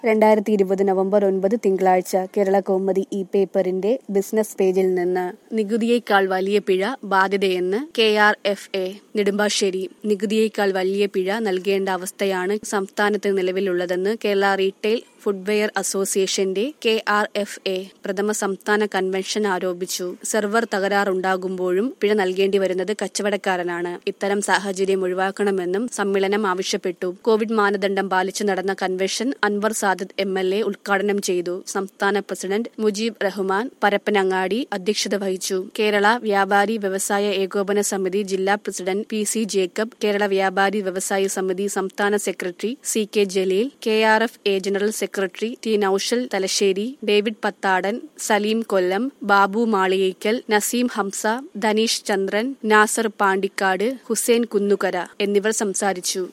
രണ്ടായിരത്തി ഇരുപത് നവംബർ ഒൻപത് തിങ്കളാഴ്ച കേരള കൗമുദി ഇ പേപ്പറിന്റെ ബിസിനസ് പേജിൽ നിന്ന് നികുതിയേക്കാൾ വലിയ പിഴ ബാധ്യതയെന്ന് K R F A Nedumbassery നികുതിയേക്കാൾ വലിയ പിഴ നൽകേണ്ട അവസ്ഥയാണ് സംസ്ഥാനത്ത് നിലവിലുള്ളതെന്ന് കേരള റീറ്റെയിൽ ഫുഡ്വെയർ അസോസിയേഷന്റെ കെ ആർ എഫ് എ പ്രഥമ സംസ്ഥാന കൺവെൻഷൻ ആരോപിച്ചു സെർവർ തകരാറുണ്ടാകുമ്പോഴും പിഴ നൽകേണ്ടി വരുന്നത് കച്ചവടക്കാരനാണ് ഇത്തരം സാഹചര്യം ഒഴിവാക്കണമെന്നും സമ്മേളനം ആവശ്യപ്പെട്ടു കോവിഡ് മാനദണ്ഡം പാലിച്ചു നടന്ന convention Anwar Sadath M L A ഉദ്ഘാടനം ചെയ്തു സംസ്ഥാന പ്രസിഡന്റ് മുജീബ് റഹ്മാൻ പരപ്പനങ്ങാടി അധ്യക്ഷത വഹിച്ചു കേരള വ്യാപാരി വ്യവസായ ഏകോപന സമിതി ജില്ലാ president P C Jacob Kerala വ്യാപാരി വ്യവസായ സമിതി സംസ്ഥാന secretary C K Jaleel K R F A general secretary T Naushal Thalassery David Pathadan Saleem Kollam Babu Maliyekkal Naseem Hamsa Dhaneesh Chandran Nasar Pandikkad Hussain Kunnukara എന്നിവർ സംസാരിച്ചു